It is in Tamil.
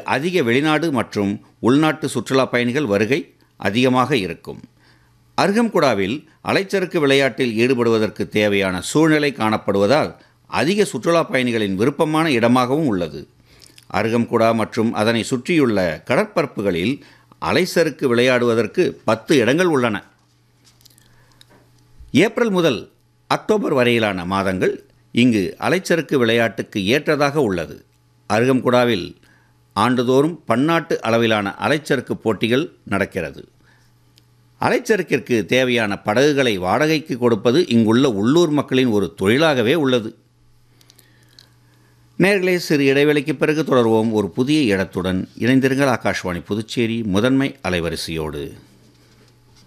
அதிக வெளிநாடு மற்றும் உள்நாட்டு சுற்றுலா பயணிகள் வருகை அதிகமாக இருக்கும் அருகம்குடாவில் அலைச்சறுக்கு விளையாட்டில் ஈடுபடுவதற்கு தேவையான சூழ்நிலை காணப்படுவதால் அதிக சுற்றுலா பயணிகளின் விருப்பமான இடமாகவும் உள்ளது அருகம்குடா மற்றும் அதனை சுற்றியுள்ள கடற்பரப்புகளில் அலைச்சறுக்கு விளையாடுவதற்கு பத்து இடங்கள் உள்ளன ஏப்ரல் முதல் அக்டோபர் வரையிலான மாதங்கள் இங்கு அலைச்சறுக்கு விளையாட்டுக்கு ஏற்றதாக உள்ளது அருகம்குடாவில் ஆண்டுதோறும் பன்னாட்டு அளவிலான அலைச்சறுக்கு போட்டிகள் நடக்கிறது அலைச்சறுக்கிற்கு தேவையான படகுகளை வாடகைக்கு கொடுப்பது இங்குள்ள உள்ளூர் மக்களின் ஒரு தொழிலாகவே உள்ளது நேர்களே சிறு இடைவெளிக்கு பிறகு தொடர்வோம் ஒரு புதிய இடத்துடன் இணைந்திருங்கள் ஆகாஷ்வாணி புதுச்சேரி முதன்மை அலைவரிசையோடு